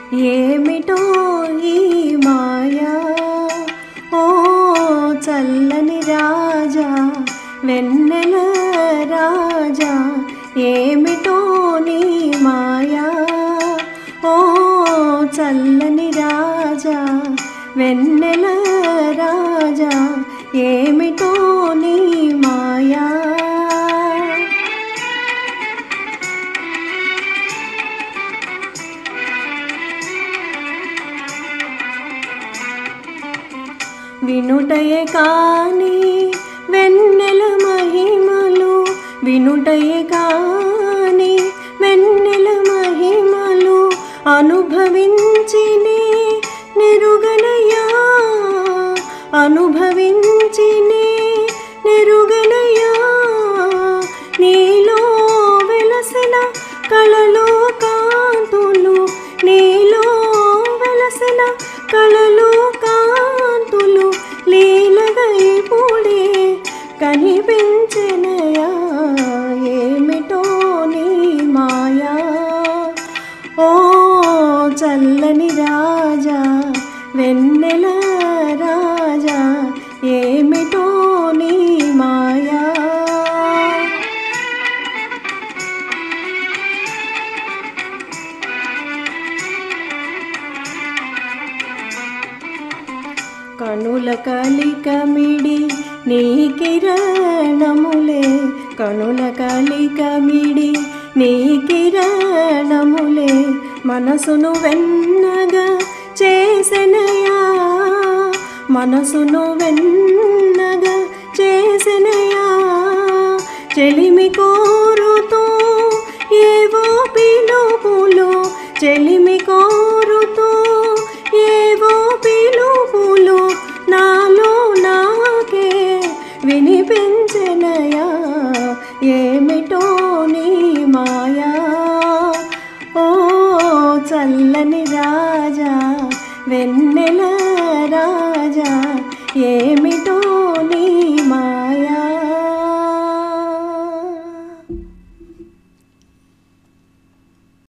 ఏమిటో ఈ మాయా ఓ చల్లని రాజా వెన్నెల రాజా ఏమిటో నీ మాయా ఓ చల్లని రాజా వెన్నెల రాజా ఏమిటో నీ మాయా వినుటయే కాని వెన్నెల మహిమలు వినుటయే కాని వెన్నెల మహిమలు అనుభవించినే నెరుగనయా అనుభవించినే నెరుగనయా నీలో వెలసిన కళలో కాంతులు నీలో వెలసిన కళలో కాంతులు లీలగై పూడే కనిపించినయా ఏమిటో నీ మాయా ఓ చల్లని రాజా వెన్నెల రాజా ఏమిటో నీ మాయా కనుల కలికమిడి నీ కిరణములే కనుల కలికమిడి నీ కిరణములే మనసును వెన్నగా చేసెనయా మనసును వెన్నగా చేసెనయా చెలిమి కోరుతూ ఏవో పిలుపులు చెలిమి కోరుతూ ఏవో పిలుపులు నాలో నాకే వినిపించెనయా ఏమిటో నీ మాయా ఓ చల్లని రాజా వెన్నెల రాజా ఏమిటో